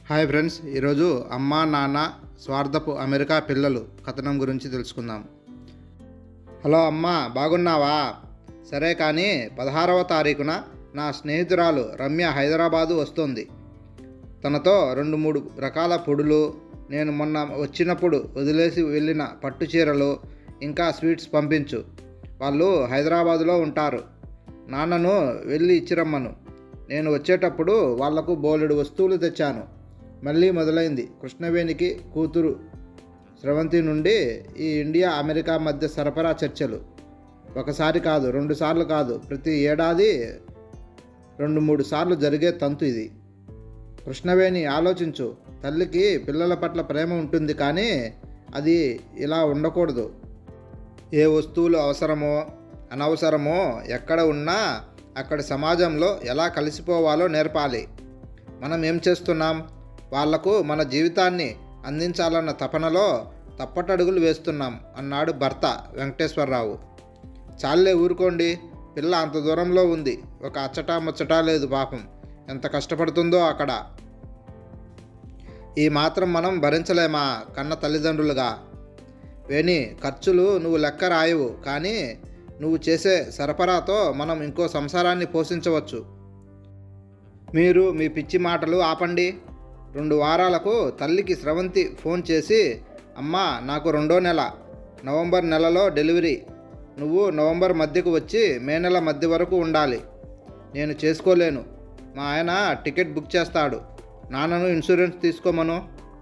hi friends ఈరోజు అమ్మా నాన్న స్వార్థపు అమెరికా పిల్లలు కథనం గురించి తెలుసుకుందాం హలో అమ్మా బాగున్నావా సరే కానీ పదహారవ తారీఖున నా స్నేహితురాలు రమ్య హైదరాబాదు వస్తుంది తనతో రెండు మూడు రకాల పొడులు నేను మొన్న వచ్చినప్పుడు వదిలేసి వెళ్ళిన పట్టు చీరలు ఇంకా స్వీట్స్ పంపించు వాళ్ళు హైదరాబాదులో ఉంటారు నాన్నను వెళ్ళి ఇచ్చిరమ్మను నేను వచ్చేటప్పుడు వాళ్లకు బోలెడు వస్తువులు తెచ్చాను మళ్ళీ మొదలైంది కృష్ణవేణికి కూతురు స్రవంతి నుండి ఈ ఇండియా అమెరికా మధ్య సరఫరా చర్చలు ఒకసారి కాదు రెండు సార్లు కాదు ప్రతి ఏడాది రెండు మూడు సార్లు జరిగే తంతు ఇది కృష్ణవేణి ఆలోచించు తల్లికి పిల్లల పట్ల ప్రేమ ఉంటుంది కానీ అది ఇలా ఉండకూడదు ఏ వస్తువులు అవసరమో అనవసరమో ఎక్కడ ఉన్నా అక్కడి సమాజంలో ఎలా కలిసిపోవాలో నేర్పాలి మనం ఏం చేస్తున్నాం వాళ్లకు మన జీవితాన్ని అందించాలన్న తపనలో తప్పటడుగులు వేస్తున్నాం అన్నాడు భర్త వెంకటేశ్వరరావు చాలే ఊరుకోండి పిల్ల అంత దూరంలో ఉంది ఒక అచ్చటా ముచ్చటా లేదు పాపం ఎంత కష్టపడుతుందో అక్కడ ఈ మాత్రం మనం భరించలేమా కన్న తల్లిదండ్రులుగా వేణి ఖర్చులు నువ్వు లెక్క రాయవు కానీ నువ్వు చేసే సరఫరాతో మనం ఇంకో సంసారాన్ని పోషించవచ్చు మీరు మీ పిచ్చి మాటలు ఆపండి రెండు వారాలకు తల్లికి స్రవంతి ఫోన్ చేసి అమ్మా నాకు రెండో నెల నవంబర్ నెలలో డెలివరీ నువ్వు నవంబర్ మధ్యకు వచ్చి మే నెల మధ్య వరకు ఉండాలి నేను చేసుకోలేను మా ఆయన టికెట్ బుక్ చేస్తాడు నాన్నను ఇన్సూరెన్స్ తీసుకోమను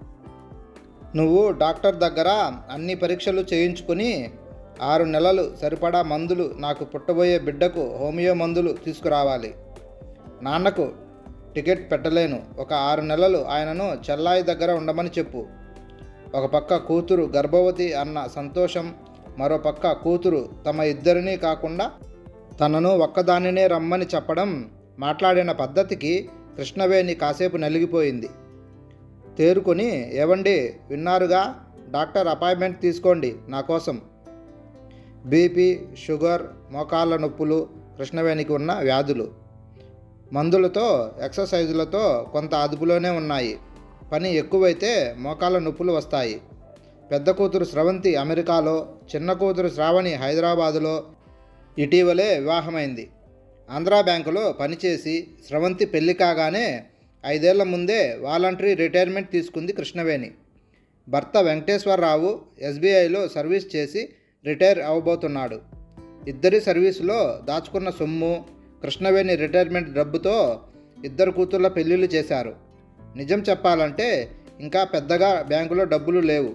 నువ్వు డాక్టర్ దగ్గర అన్ని పరీక్షలు చేయించుకొని ఆరు నెలలు సరిపడా మందులు నాకు పుట్టబోయే బిడ్డకు హోమియో మందులు తీసుకురావాలి నాన్నకు టికెట్ పెట్టలేను ఒక ఆరు నెలలు ఆయనను చెల్లాయి దగ్గర ఉండమని చెప్పు ఒక పక్క కూతురు గర్భవతి అన్న సంతోషం మరో పక్క కూతురు తమ ఇద్దరినీ కాకుండా తనను ఒక్కదానినే రమ్మని చెప్పడం మాట్లాడిన పద్ధతికి కృష్ణవేణి కాసేపు నలిగిపోయింది తేరుకొని ఏవండి విన్నారుగా డాక్టర్ అపాయింట్మెంట్ తీసుకోండి నా కోసం బీపీ షుగర్ మోకాళ్ళ నొప్పులు కృష్ణవేణికి ఉన్న వ్యాధులు మందులతో ఎక్సర్సైజులతో కొంత అదుపులోనే ఉన్నాయి పని ఎక్కువైతే మోకాళ్ళ నొప్పులు వస్తాయి పెద్ద కూతురు స్రవంతి అమెరికాలో చిన్న కూతురు శ్రావణి హైదరాబాదులో ఇటీవలే వివాహమైంది ఆంధ్రా బ్యాంకులో పనిచేసి స్రవంతి పెళ్లి కాగానే ఐదేళ్ల ముందే వాలంటరీ రిటైర్మెంట్ తీసుకుంది కృష్ణవేణి భర్త వెంకటేశ్వరరావు ఎస్బీఐలో సర్వీస్ చేసి రిటైర్ అవ్వబోతున్నాడు ఇద్దరి సర్వీసులో దాచుకున్న సొమ్ము కృష్ణవేణి రిటైర్మెంట్ డబ్బుతో ఇద్దరు కూతుర్ల పెళ్ళిళ్ళు చేశారు నిజం చెప్పాలంటే ఇంకా పెద్దగా బ్యాంకులో డబ్బులు లేవు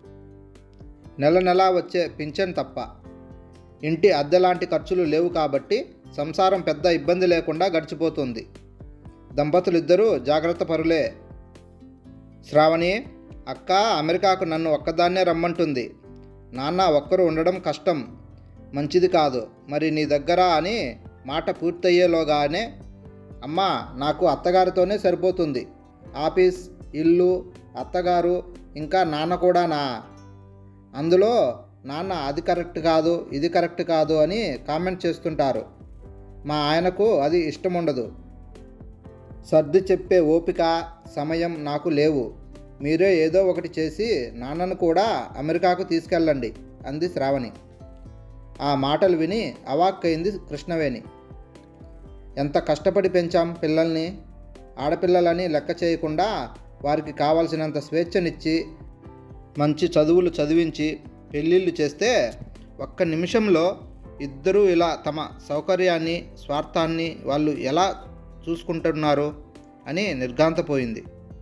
నెల నెలా వచ్చే పింఛన్ తప్ప ఇంటి అద్దె లాంటి ఖర్చులు లేవు కాబట్టి సంసారం పెద్ద ఇబ్బంది లేకుండా గడిచిపోతుంది దంపతులిద్దరూ జాగ్రత్త పరులే శ్రావణి అక్క అమెరికాకు నన్ను ఒక్కదాన్నే రమ్మంటుంది నాన్న ఒక్కరు ఉండడం కష్టం మంచిది కాదు మరి నీ దగ్గర అని మాట పూర్తయ్యేలోగానే అమ్మా నాకు అత్తగారితోనే సరిపోతుంది ఆఫీస్ ఇల్లు అత్తగారు ఇంకా నాన్న కూడా నా అందులో నాన్న అది కరెక్ట్ కాదు ఇది కరెక్ట్ కాదు అని కామెంట్ చేస్తుంటారు మా ఆయనకు అది ఇష్టం ఉండదు సర్ది చెప్పే ఓపిక సమయం నాకు లేవు మీరే ఏదో ఒకటి చేసి నాన్నను కూడా అమెరికాకు తీసుకెళ్ళండి అంది శ్రావణి ఆ మాటలు విని అవాక్కైంది కృష్ణవేణి ఎంత కష్టపడి పెంచాం పిల్లల్ని ఆడపిల్లలని లెక్క చేయకుండా వారికి కావాల్సినంత స్వేచ్ఛనిచ్చి మంచి చదువులు చదివించి పెళ్ళిళ్ళు చేస్తే ఒక్క నిమిషంలో ఇద్దరూ ఇలా తమ సౌకర్యాన్ని స్వార్థాన్ని వాళ్ళు ఎలా చూసుకుంటున్నారు అని నిర్ఘాంతపోయింది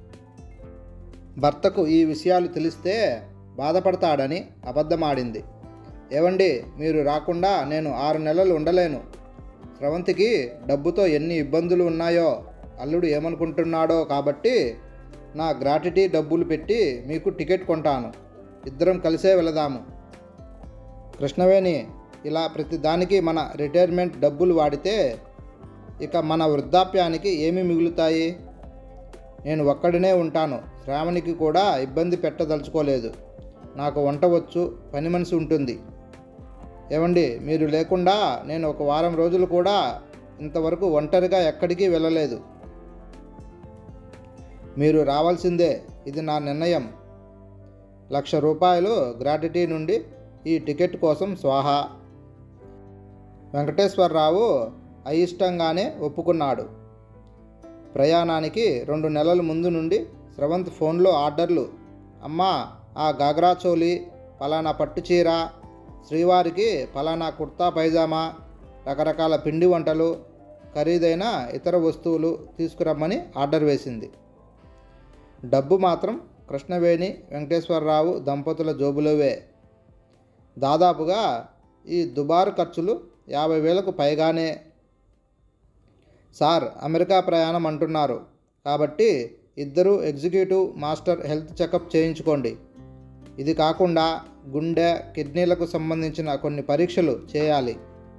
భర్తకు ఈ విషయాలు తెలిస్తే బాధపడతాడని అబద్ధమాడింది ఏవండి మీరు రాకుండా నేను ఆరు నెలలు ఉండలేను స్రవంతికి డబ్బుతో ఎన్ని ఇబ్బందులు ఉన్నాయో అల్లుడు ఏమనుకుంటున్నాడో కాబట్టి నా గ్రాటిటీ డబ్బులు పెట్టి మీకు టికెట్ కొంటాను ఇద్దరం కలిసే వెళదాము కృష్ణవేణి ఇలా ప్రతి దానికి మన రిటైర్మెంట్ డబ్బులు వాడితే ఇక మన వృద్ధాప్యానికి ఏమి మిగులుతాయి నేను ఒక్కడినే ఉంటాను శ్రావణికి కూడా ఇబ్బంది పెట్టదలుచుకోలేదు నాకు వంట వచ్చు పని మనిషి ఉంటుంది ఏమండి మీరు లేకుండా నేను ఒక వారం రోజులు కూడా ఇంతవరకు ఒంటరిగా ఎక్కడికి వెళ్ళలేదు మీరు రావాల్సిందే ఇది నా నిర్ణయం లక్ష రూపాయలు గ్రాట్యుటీ నుండి ఈ టికెట్ కోసం స్వాహా వెంకటేశ్వరరావు అయిష్టంగానే ఒప్పుకున్నాడు ప్రయాణానికి రెండు నెలల ముందు నుండి స్రవంత్ ఫోన్లో ఆర్డర్లు అమ్మా ఆ గాగ్రా చోలి పలానా పట్టు చీర శ్రీవారికి పలానా కుర్తా పైజామా రకరకాల పిండి వంటలు ఖరీదైన ఇతర వస్తువులు తీసుకురమ్మని ఆర్డర్ వేసింది డబ్బు మాత్రం కృష్ణవేణి వెంకటేశ్వరరావు దంపతుల జోబులోవే దాదాపుగా ఈ దుబారు ఖర్చులు యాభై వేలకు పైగానే సార్ అమెరికా ప్రయాణం అంటున్నారు కాబట్టి ఇద్దరు ఎగ్జిక్యూటివ్ మాస్టర్ హెల్త్ చెకప్ చేయించుకోండి ఇది కాకుండా గుండె కిడ్నీలకు సంబంధించిన కొన్ని పరీక్షలు చేయాలి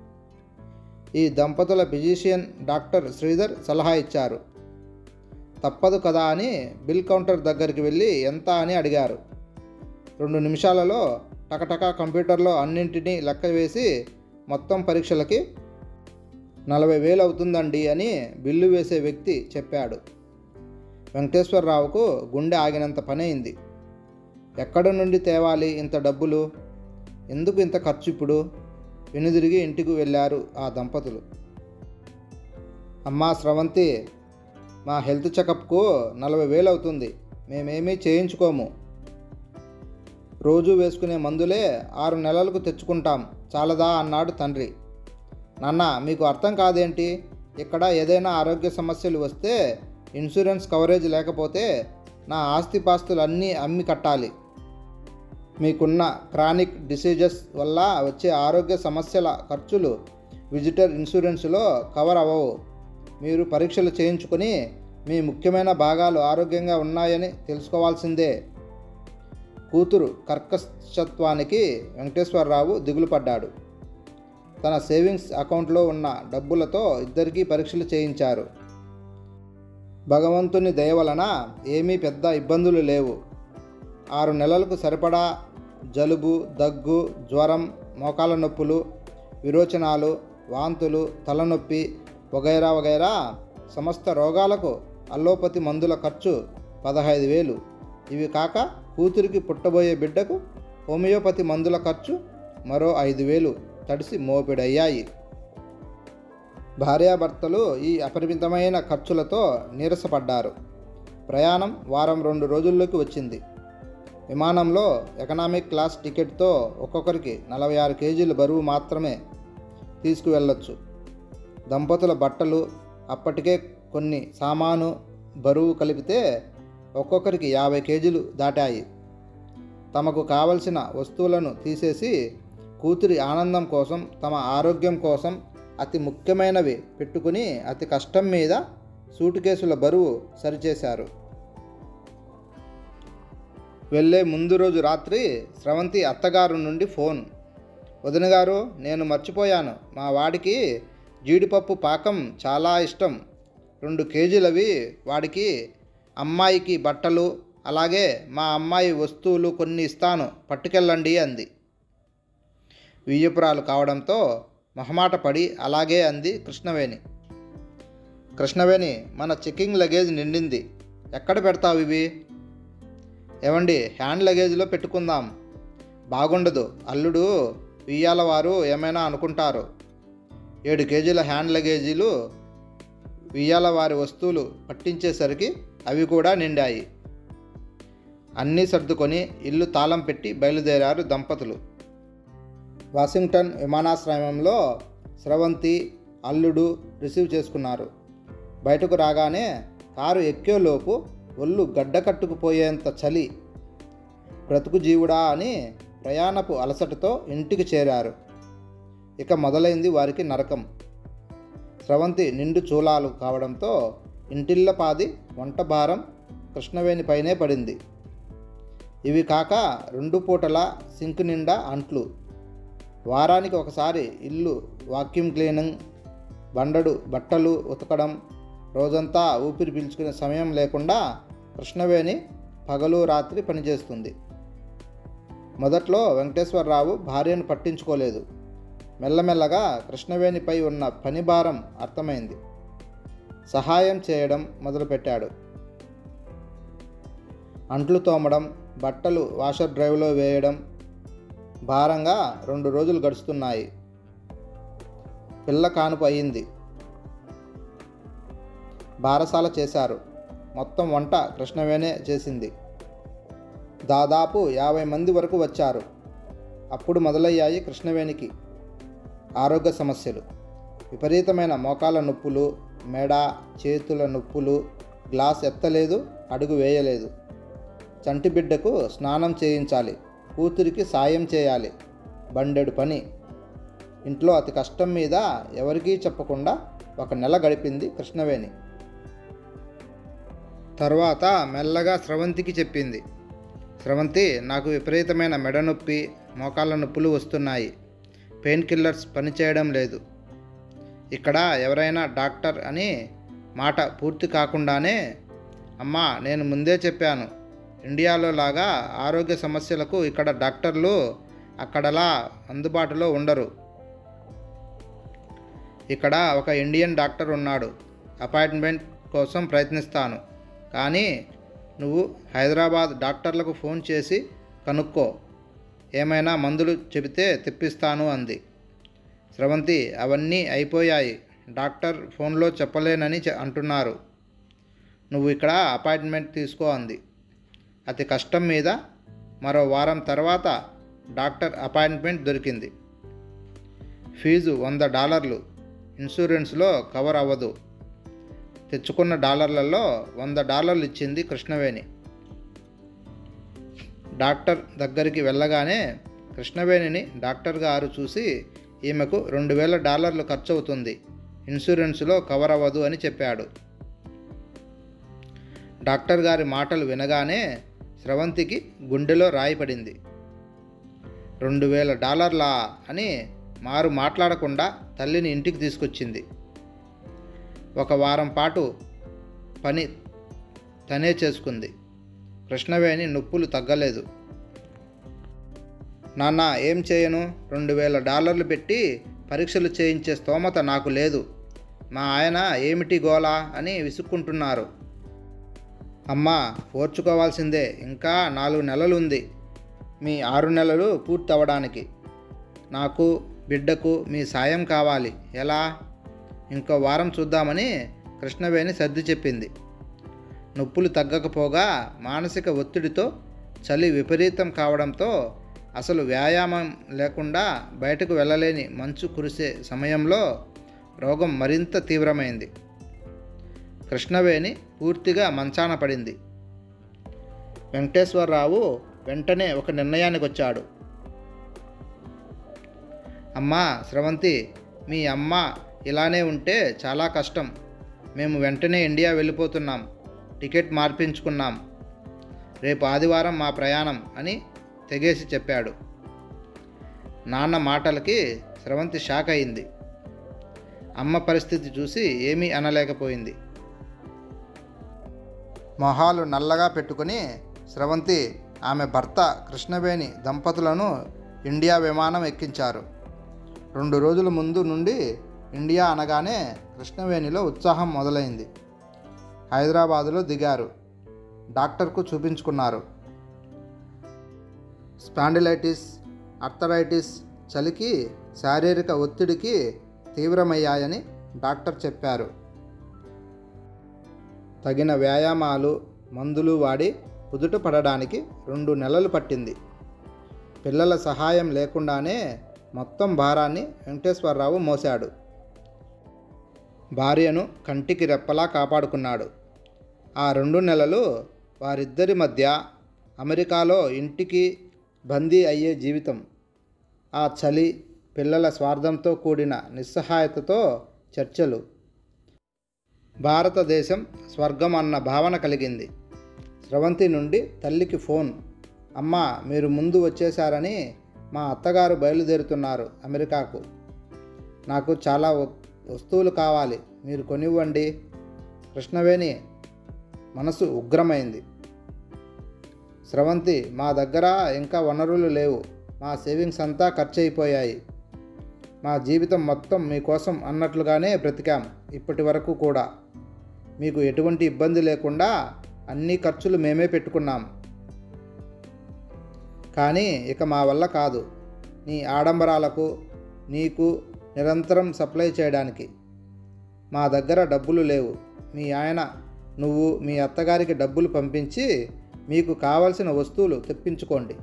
ఈ దంపతుల ఫిజిషియన్ డాక్టర్ శ్రీధర్ సలహా ఇచ్చారు తప్పదు కదా అని బిల్ కౌంటర్ దగ్గరికి వెళ్ళి ఎంత అని అడిగారు రెండు నిమిషాలలో టకటక కంప్యూటర్లో అన్నింటినీ లెక్క వేసి మొత్తం పరీక్షలకి నలభై వేలు అవుతుందండి అని బిల్లు వేసే వ్యక్తి చెప్పాడు వెంకటేశ్వరరావుకు గుండె ఆగినంత పని అయింది ఎక్కడ నుండి తేవాలి ఇంత డబ్బులు ఎందుకు ఇంత ఖర్చు ఇప్పుడు వెనుదిరిగి ఇంటికి వెళ్ళారు ఆ దంపతులు అమ్మా స్రవంతి మా హెల్త్ చెకప్కు నలభై వేలు అవుతుంది మేమేమీ చేయించుకోము రోజు వేసుకునే మందులే ఆరు నెలలకు తెచ్చుకుంటాం చాలదా అన్నాడు తండ్రి నాన్న మీకు అర్థం కాదేంటి ఇక్కడ ఏదైనా ఆరోగ్య సమస్యలు వస్తే ఇన్సూరెన్స్ కవరేజ్ లేకపోతే నా ఆస్తిపాస్తులు అన్నీ అమ్మి కట్టాలి మీకున్న క్రానిక్ డిసీజెస్ వల్ల వచ్చే ఆరోగ్య సమస్యల ఖర్చులు విజిటర్ ఇన్సూరెన్స్లో కవర్ అవ్వవు మీరు పరీక్షలు చేయించుకొని మీ ముఖ్యమైన భాగాలు ఆరోగ్యంగా ఉన్నాయని తెలుసుకోవాల్సిందే కూతురు కర్కశత్వానికి వెంకటేశ్వరరావు దిగులు పడ్డాడు తన సేవింగ్స్ అకౌంట్లో ఉన్న డబ్బులతో ఇద్దరికీ పరీక్షలు చేయించారు భగవంతుని దయ వలన ఏమీ పెద్ద ఇబ్బందులు లేవు ఆరు నెలలకు సరిపడా జలుబు దగ్గు జ్వరం మోకాల నొప్పులు విరోచనాలు వాంతులు తలనొప్పి వగైరా వగైరా సమస్త రోగాలకు అల్లోపతి మందుల ఖర్చు పదహైదు వేలు ఇవి కాక కూతురికి పుట్టబోయే బిడ్డకు హోమియోపతి మందుల ఖర్చు మరో ఐదు వేలు తడిసి మోపిడయ్యాయి భార్యాభర్తలు ఈ అపరిమితమైన ఖర్చులతో నీరసపడ్డారు ప్రయాణం వారం రెండు రోజుల్లోకి వచ్చింది విమానంలో ఎకనామిక్ క్లాస్ టికెట్తో ఒక్కొక్కరికి నలభై ఆరు కేజీల బరువు మాత్రమే తీసుకువెళ్ళొచ్చు దంపతుల బట్టలు అప్పటికే కొన్ని సామాను బరువు కలిపితే ఒక్కొక్కరికి యాభై కేజీలు దాటాయి తమకు కావలసిన వస్తువులను తీసేసి కూతురి ఆనందం కోసం తమ ఆరోగ్యం కోసం అతి ముఖ్యమైనవి పెట్టుకుని అతి కష్టం మీద సూటు కేసుల బరువు సరిచేశారు వెళ్ళే ముందు రోజు రాత్రి స్రవంతి అత్తగారు నుండి ఫోన్ వదిన గారు నేను మర్చిపోయాను మా వాడికి జీడిపప్పు పాకం చాలా ఇష్టం రెండు కేజీలవి వాడికి అమ్మాయికి బట్టలు అలాగే మా అమ్మాయి వస్తువులు కొన్ని ఇస్తాను పట్టుకెళ్ళండి అంది వియ్యపురాలు కావడంతో మొహమాట పడి అలాగే అంది కృష్ణవేణి కృష్ణవేణి మన చెకింగ్ లగేజ్ నిండింది ఎక్కడ పెడతావు ఇవి ఏమండి హ్యాండ్ లగేజ్లో పెట్టుకుందాం బాగుండదు అల్లుడు వియ్యాల వారు ఏమైనా అనుకుంటారు ఏడు కేజీల హ్యాండ్ లగేజీలు వియ్యాల వారి వస్తువులు పట్టించేసరికి అవి కూడా నిండాయి అన్నీ సర్దుకొని ఇల్లు తాళం పెట్టి బయలుదేరారు దంపతులు వాషింగ్టన్ విమానాశ్రయంలో స్రవంతి అల్లుడు రిసీవ్ చేసుకున్నారు బయటకు రాగానే కారు ఎక్కేలోపు ఒళ్ళు గడ్డ కట్టుకుపోయేంత చలి బ్రతుకు జీవుడా అని ప్రయాణపు అలసటతో ఇంటికి చేరారు ఇక మొదలైంది వారికి నరకం స్రవంతి నిండు చూలాలు కావడంతో ఇంటిల్లపాది వంట భారం కృష్ణవేణిపైనే పడింది ఇవి కాక రెండు పూటల సింక్ నిండా అంట్లు వారానికి ఒకసారి ఇల్లు వాక్యూమ్ క్లీనింగ్ బండడు బట్టలు ఉతకడం రోజంతా ఊపిరి పీల్చుకునే సమయం లేకుండా కృష్ణవేణి పగలు రాత్రి పనిచేస్తుంది మొదట్లో వెంకటేశ్వరరావు భార్యను పట్టించుకోలేదు మెల్లమెల్లగా కృష్ణవేణిపై ఉన్న పని భారం అర్థమైంది సహాయం చేయడం మొదలుపెట్టాడు అంట్లు తోమడం బట్టలు వాషర్ డ్రైవ్లో వేయడం భారంగా రెండు రోజులు గడుస్తున్నాయి పిల్ల కానుపు అయ్యింది బారసాల చేశారు మొత్తం వంట కృష్ణవేణే చేసింది దాదాపు యాభై మంది వరకు వచ్చారు అప్పుడు మొదలయ్యాయి కృష్ణవేణికి ఆరోగ్య సమస్యలు విపరీతమైన మోకాల నొప్పులు మెడ చేతుల నొప్పులు గ్లాస్ ఎత్తలేదు అడుగు వేయలేదు చంటి బిడ్డకు స్నానం చేయించాలి కూతురికి సాయం చేయాలి బండెడు పని ఇంట్లో అతి కష్టం మీద ఎవరికీ చెప్పకుండా ఒక నెల గడిపింది కృష్ణవేణి తర్వాత మెల్లగా స్రవంతికి చెప్పింది స్రవంతి నాకు విపరీతమైన మెడ నొప్పి మోకాళ్ళ నొప్పులు వస్తున్నాయి పెయిన్ కిల్లర్స్ పనిచేయడం లేదు ఇక్కడ ఎవరైనా డాక్టర్ అని మాట పూర్తి కాకుండానే అమ్మా నేను ముందే చెప్పాను ఇండియాలో లాగా ఆరోగ్య సమస్యలకు ఇక్కడ డాక్టర్లు అక్కడలా అందుబాటులో ఉండరు ఇక్కడ ఒక ఇండియన్ డాక్టర్ ఉన్నాడు అపాయింట్మెంట్ కోసం ప్రయత్నిస్తాను కానీ నువ్వు హైదరాబాద్ డాక్టర్లకు ఫోన్ చేసి కనుక్కో ఏమైనా మందులు చెబితే తెప్పిస్తాను అంది స్రవంతి అవన్నీ అయిపోయాయి డాక్టర్ ఫోన్లో చెప్పలేనని చె- అంటున్నారు నువ్వు ఇక్కడ అపాయింట్మెంట్ తీసుకో అంది అతి కష్టం మీద మరో వారం తర్వాత డాక్టర్ అపాయింట్మెంట్ దొరికింది ఫీజు వంద డాలర్లు ఇన్సూరెన్స్లో కవర్ అవ్వదు తెచ్చుకున్న డాలర్లలో వంద డాలర్లు ఇచ్చింది కృష్ణవేణి డాక్టర్ దగ్గరికి వెళ్ళగానే కృష్ణవేణిని డాక్టర్ గారు చూసి ఈమెకు రెండు వేల డాలర్లు ఖర్చు అవుతుంది ఇన్సూరెన్స్లో కవర్ అవ్వదు అని చెప్పాడు డాక్టర్ గారి మాటలు వినగానే స్రవంతికి గుండెలో రాయి పడింది రెండు వేల డాలర్లా అని మారు మాట్లాడకుండా తల్లిని ఇంటికి తీసుకొచ్చింది ఒక వారం పాటు పని తనే చేసుకుంది కృష్ణవేణి నొప్పులు తగ్గలేదు నాన్న ఏం చేయను రెండు వేల డాలర్లు పెట్టి పరీక్షలు చేయించే స్తోమత నాకు లేదు మా ఆయన ఏమిటి గోలా అని విసుక్కుంటున్నారు అమ్మా ఓర్చుకోవాల్సిందే ఇంకా నాలుగు నెలలు ఉంది మీ ఆరు నెలలు పూర్తి అవ్వడానికి నాకు బిడ్డకు మీ సాయం కావాలి ఎలా ఇంకో వారం చూద్దామని కృష్ణవేణి సర్ది చెప్పింది నొప్పులు తగ్గకపోగా మానసిక ఒత్తిడితో చలి విపరీతం కావడంతో అసలు వ్యాయామం లేకుండా బయటకు వెళ్ళలేని మంచు కురిసే సమయంలో రోగం మరింత తీవ్రమైంది కృష్ణవేణి పూర్తిగా మంచాన పడింది వెంకటేశ్వరరావు వెంటనే ఒక నిర్ణయానికి వచ్చాడు అమ్మా స్రవంతి మీ అమ్మ ఇలానే ఉంటే చాలా కష్టం మేము వెంటనే ఇండియా వెళ్ళిపోతున్నాం టికెట్ మార్పించుకున్నాం రేపు ఆదివారం మా ప్రయాణం అని తెగేసి చెప్పాడు నాన్న మాటలకి స్రవంతి షాక్ అయింది అమ్మ పరిస్థితి చూసి ఏమీ అనలేకపోయింది మొహాలు నల్లగా పెట్టుకుని స్రవంతి ఆమె భర్త కృష్ణవేణి దంపతులను ఇండియా విమానం ఎక్కించారు రెండు రోజుల ముందు నుండి ఇండియా అనగానే కృష్ణవేణిలో ఉత్సాహం మొదలైంది హైదరాబాదులో దిగారు డాక్టర్కు చూపించుకున్నారు స్పాండిలైటిస్ అర్థరైటిస్ చలికి శారీరక ఒత్తిడికి తీవ్రమయ్యాయని డాక్టర్ చెప్పారు తగిన వ్యాయామాలు మందులు వాడి కుదుట పడడానికి రెండు నెలలు పట్టింది పిల్లల సహాయం లేకుండానే మొత్తం భారాన్ని వెంకటేశ్వరరావు మోశాడు భార్యను కంటికి రెప్పలా కాపాడుకున్నాడు ఆ రెండు నెలలు వారిద్దరి మధ్య అమెరికాలో ఇంటికి బందీ అయ్యే జీవితం ఆ చలి పిల్లల స్వార్థంతో కూడిన నిస్సహాయతతో చర్చలు భారతదేశం స్వర్గం అన్న భావన కలిగింది స్రవంతి నుండి తల్లికి ఫోన్ అమ్మ మీరు ముందు వచ్చేశారని మా అత్తగారు బయలుదేరుతున్నారు అమెరికాకు నాకు చాలా వ- వస్తువులు కావాలి మీరు కొనివ్వండి కృష్ణవేణి మనసు ఉగ్రమైంది స్రవంతి మా దగ్గర ఇంకా వనరులు లేవు మా సేవింగ్స్ అంతా ఖర్చు అయిపోయాయి మా జీవితం మొత్తం మీకోసం అన్నట్లుగానే బ్రతికాం ఇప్పటి వరకు కూడా మీకు ఎటువంటి ఇబ్బంది లేకుండా అన్ని ఖర్చులు మేమే పెట్టుకున్నాం కానీ ఇక మా వల్ల కాదు నీ ఆడంబరాలకు నీకు నిరంతరం సప్లై చేయడానికి మా దగ్గర డబ్బులు లేవు మీ ఆయన నువ్వు మీ అత్తగారికి డబ్బులు పంపించి మీకు కావలసిన వస్తువులు తెప్పించుకోండి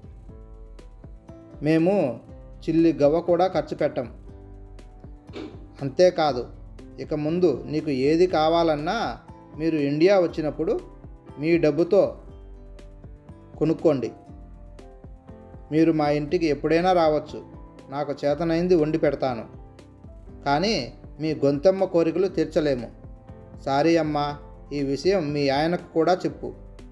మేము చిల్లి గవ్వ కూడా ఖర్చు పెట్టం అంతేకాదు ఇక ముందు నీకు ఏది కావాలన్నా మీరు ఇండియా వచ్చినప్పుడు మీ డబ్బుతో కొనుక్కోండి మీరు మా ఇంటికి ఎప్పుడైనా రావచ్చు నాకు చేతనైంది వండి పెడతాను కానీ మీ గొంతమ్మ కోరికలు తీర్చలేము సారీ అమ్మా ఈ విషయం మీ ఆయనకు కూడా చెప్పు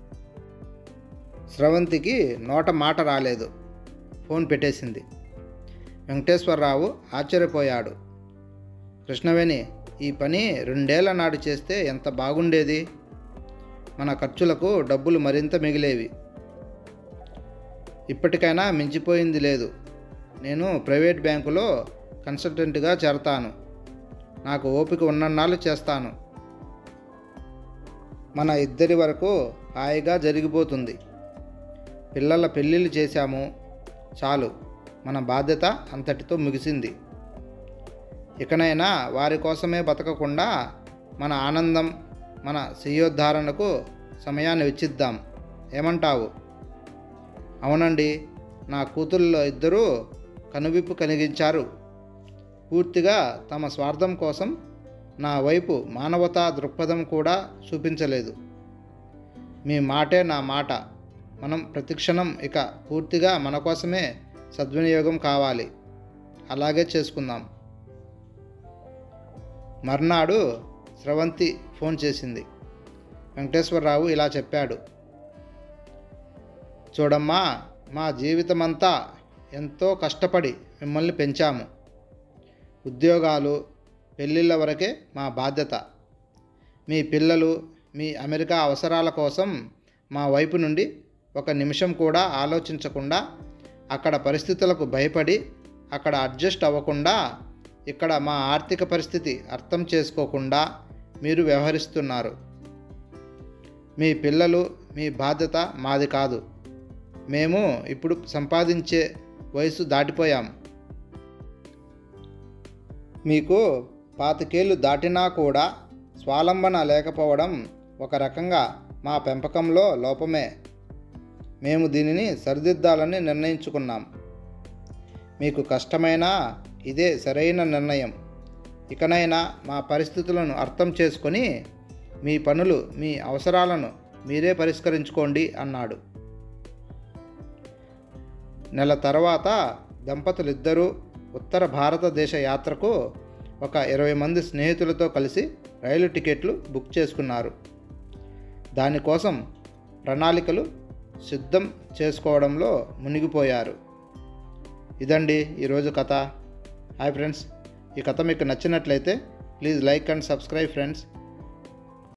స్రవంతికి నోట మాట రాలేదు ఫోన్ పెట్టేసింది వెంకటేశ్వరరావు ఆశ్చర్యపోయాడు కృష్ణవేణి ఈ పని రెండేళ్ల నాడు చేస్తే ఎంత బాగుండేది మన ఖర్చులకు డబ్బులు మరింత మిగిలేవి ఇప్పటికైనా మించిపోయింది లేదు నేను ప్రైవేట్ బ్యాంకులో కన్సల్టెంట్గా చేరతాను నాకు ఓపిక ఉన్నన్నాళ్ళు చేస్తాను మన ఇద్దరి వరకు హాయిగా జరిగిపోతుంది పిల్లల పెళ్ళిళ్ళు చేశాము చాలు మన బాధ్యత అంతటితో ముగిసింది ఇకనైనా వారి కోసమే బతకకుండా మన ఆనందం మన శ్రేయోద్ధారణకు సమయాన్ని వెచ్చిద్దాం ఏమంటావు అవునండి నా కూతుళ్ళలో ఇద్దరూ కనువిప్పు కలిగించారు పూర్తిగా తమ స్వార్థం కోసం నా వైపు మానవతా దృక్పథం కూడా చూపించలేదు మీ మాటే నా మాట మనం ప్రతిక్షణం ఇక పూర్తిగా మన కోసమే సద్వినియోగం కావాలి అలాగే చేసుకుందాం మర్నాడు స్రవంతి ఫోన్ చేసింది వెంకటేశ్వరరావు ఇలా చెప్పాడు చూడమ్మా మా జీవితమంతా ఎంతో కష్టపడి మిమ్మల్ని పెంచాము ఉద్యోగాలు పెళ్ళిళ్ళ వరకే మా బాధ్యత మీ పిల్లలు మీ అమెరికా అవసరాల కోసం మా వైపు నుండి ఒక నిమిషం కూడా ఆలోచించకుండా అక్కడ పరిస్థితులకు భయపడి అక్కడ అడ్జస్ట్ అవ్వకుండా ఇక్కడ మా ఆర్థిక పరిస్థితి అర్థం చేసుకోకుండా మీరు వ్యవహరిస్తున్నారు మీ పిల్లలు మీ బాధ్యత మాది కాదు మేము ఇప్పుడు సంపాదించే వయసు దాటిపోయాం మీకు పాతికేళ్ళు దాటినా కూడా స్వాలంబన లేకపోవడం ఒక రకంగా మా పెంపకంలో లోపమే మేము దీనిని సరిదిద్దాలని నిర్ణయించుకున్నాం మీకు కష్టమైనా ఇదే సరైన నిర్ణయం ఇకనైనా మా పరిస్థితులను అర్థం చేసుకొని మీ పనులు మీ అవసరాలను మీరే పరిష్కరించుకోండి అన్నాడు నెల తర్వాత దంపతులిద్దరూ ఉత్తర భారతదేశ యాత్రకు ఒక ఇరవై మంది స్నేహితులతో కలిసి రైలు టికెట్లు బుక్ చేసుకున్నారు దానికోసం ప్రణాళికలు సిద్ధం చేసుకోవడంలో మునిగిపోయారు ఇదండి ఈరోజు కథ హాయ్ ఫ్రెండ్స్ ఈ కథ మీకు నచ్చినట్లయితే please like and subscribe friends